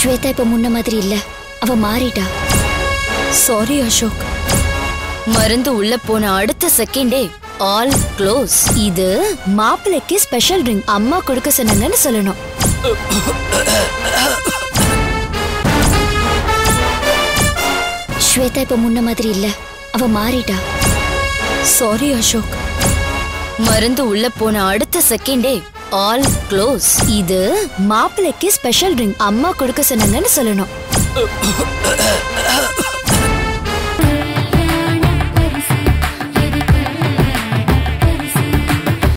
ஸ்வேதா இப்ப முன்ன மாதிரி இல்ல அவ மாறிட்டா சாரி அசோக் மருந்து உள்ள போன அடுத்த செகண்டே ஆல் க்ளோஸ் இது மாப்பிள்ளைக்கு ஸ்பெஷல் ட்ரிங்க் அம்மா கொடுக்க சொன்னாங்கன்னு சொல்லணும் ஸ்வேதா இப்ப முன்ன மாதிரி இல்ல அவ மாறிட்டா சாரி அசோக் மருந்து உள்ள போன அடுத்த செகண்டே ஆல் க்ளோஸ் இது மாப்பிள்ளைக்கு ஸ்பெஷல் ட்ரிங்க் அம்மா கொடுக்க சொன்னாங்கன்னு சொல்லணும்